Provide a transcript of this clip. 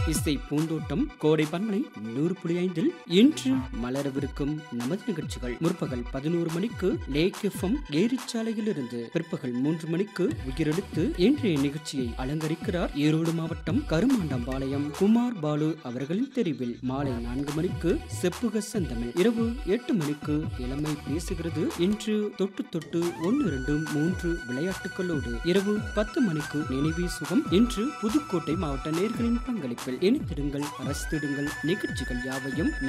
இசை பூந்தோட்டம் கோடை பன்மலை நூறு புள்ளி ஐந்தில் இன்று மலரவிருக்கும் நமது நிகழ்ச்சிகள் முற்பகல் பதினோரு மணிக்கு லேக் எஃப்எம் ஏரிச்சாலையிலிருந்து பிற்பகல் மூன்று மணிக்கு உயிரெழுத்து இன்றைய நிகழ்ச்சியை அலங்கரிக்கிறார் ஈரோடு மாவட்டம் கருமாண்டம்பாளையம் குமார் பாலு அவர்களின் தெரிவில் மாலை நான்கு மணிக்கு செப்புக செந்தமிழ் இரவு எட்டு மணிக்கு இளமை பேசுகிறது இன்று தொட்டு தொட்டு ஒன்று இரண்டு மூன்று விளையாட்டுகளோடு இரவு பத்து மணிக்கு நினைவே சுகம் இன்று புதுக்கோட்டை மாவட்ட நேர்களின் பங்களிப்பில் இணைத்திடுங்கள் ரசித்திடுங்கள் நிகழ்ச்சிகள் யாவையும்